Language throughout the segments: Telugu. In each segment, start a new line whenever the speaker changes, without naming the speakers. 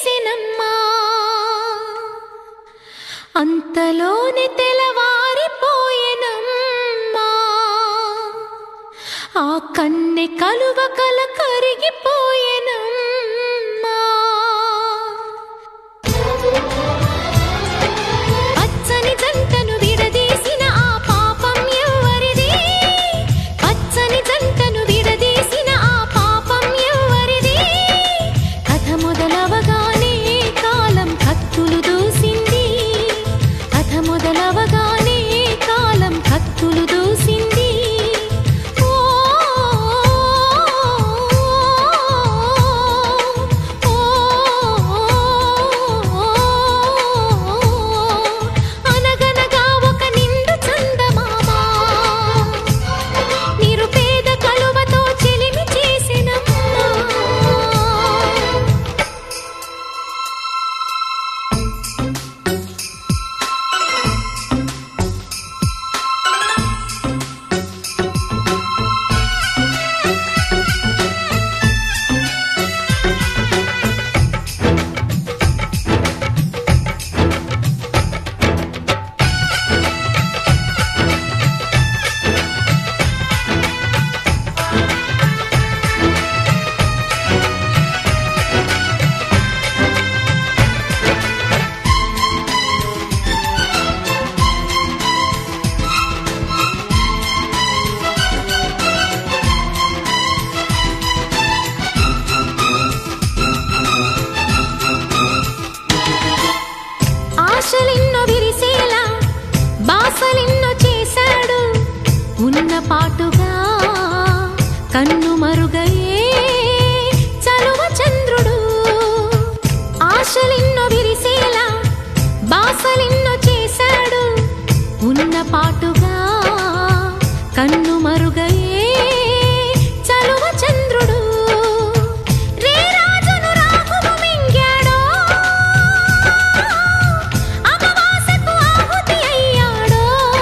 చేసినమ్మా అంతలోనే తెలవారిపోయెనమ్మా ఆ కన్నె కలువ కల కరిగిపోయెనమ్మా పచ్చని జంటను విడదీసిన ఆ పాపం ఎవరిది పచ్చని జంటను విడదీసిన ఆ పాపం ఎవరిది కథ మొదలవగానే కాలం కత్తులు దూసింది కథ మొదలవగానే కాలం కత్తులు దూసింది ఓ అనగనగా ఒక నిండు చందమామ నిరుపేద కలువతో చెలిమి చేసినమ్మా ఆశలెన్నో విరిసేలా బాసలెన్నో చేశాడు ఉన్న పాటుగా కన్ను మరుగయే చలువ చంద్రుడు ఆశలెన్నో విరిసేలా బాసలెన్నో చేశాడు ఉన్న పాటుగా కన్ను మరుగయే చలువ చంద్రుడు రే రాజును రాఘవ మింగాడో అమావాస్యకు ఆహుతి అయ్యాడో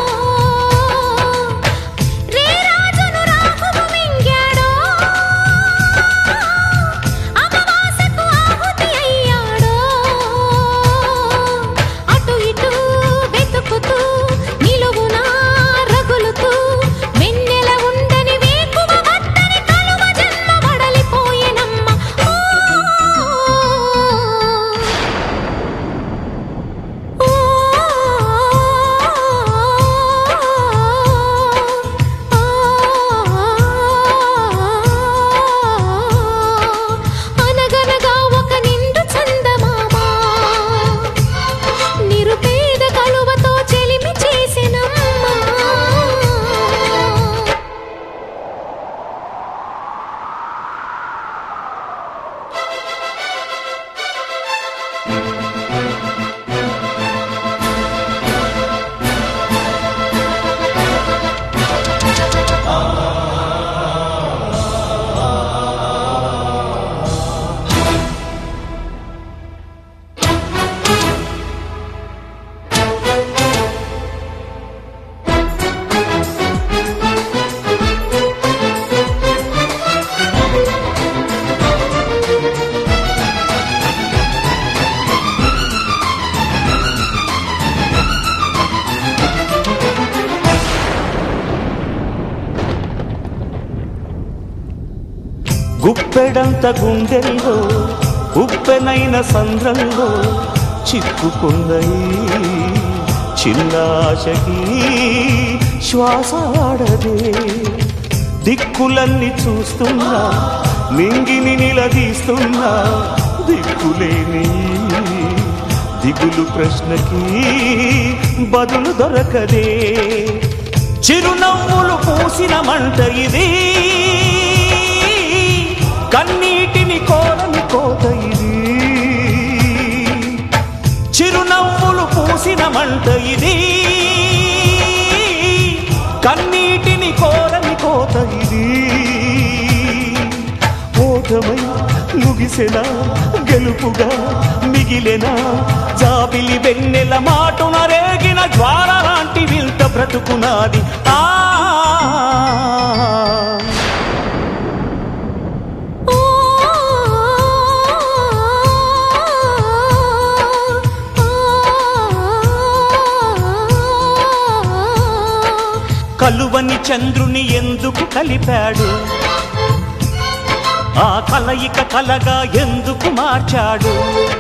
రే రాజును రాఘవ మింగాడో అమావాస్యకు ఆహుతి అయ్యాడో అటు ఇటు వెతుకుతూ నిలువునా రగులుతూ వెన్నెల ఉండని వేకువ వద్దని కలువ జన్మ వడలిపోయెనమ్మ ఓ అనగనగా ఒక నిండు చందమామ నిరుపేద కలువతో చెలిమి చేసినమ్మా
గుప్పెడంత గుండెల్లో ఉప్పెనైన సంద్రంలో చిక్కుకుందయి చిన్నాశకి శ్వాస ఆడదే దిక్కులన్నీ చూస్తున్నా మింగిని నిలదీస్తున్నా దిక్కులేని దిగులు ప్రశ్నకి బదులు దొరకదే చిరునవ్వులు పూసిన మంట ఇది కన్నీటిని కోరని కోత ఇది చిరునవ్వులు పూసిన మంట ఇది కన్నీటిని కోరని కోత ఇది ఓటమై ముగిసెన గెలుపుగా మిగిలెన జాబిలి వెన్నెల మాటున రేగిన జ్వాల లాంటి వింత బ్రతుకునాది ఆ
ఓ
కలువని చంద్రుని ఎందుకు కలిపాడు ఆ కలయిక కలగా ఎందుకు మార్చాడు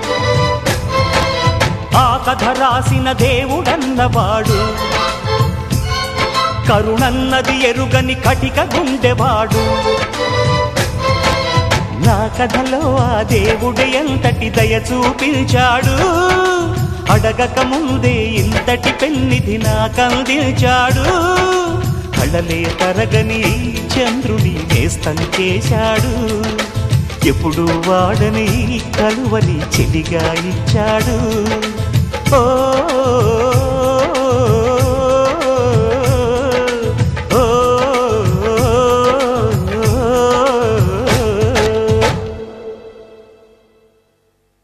ఆ కథ రాసిన దేవుడన్నవాడు కరుణన్నది ఎరుగని కటిక గుండెవాడు నా కథలో ఆ దేవుడు ఎంతటి దయ చూపించాడు అడగక ముందే ఇంతటి పెన్నిధి నాకందించాడు కళలే తరగని ఈ చంద్రుని నేస్తం చేశాడు ఎప్పుడు వాడని ఈ కలువని చెలిగా ఇచ్చాడు ఓ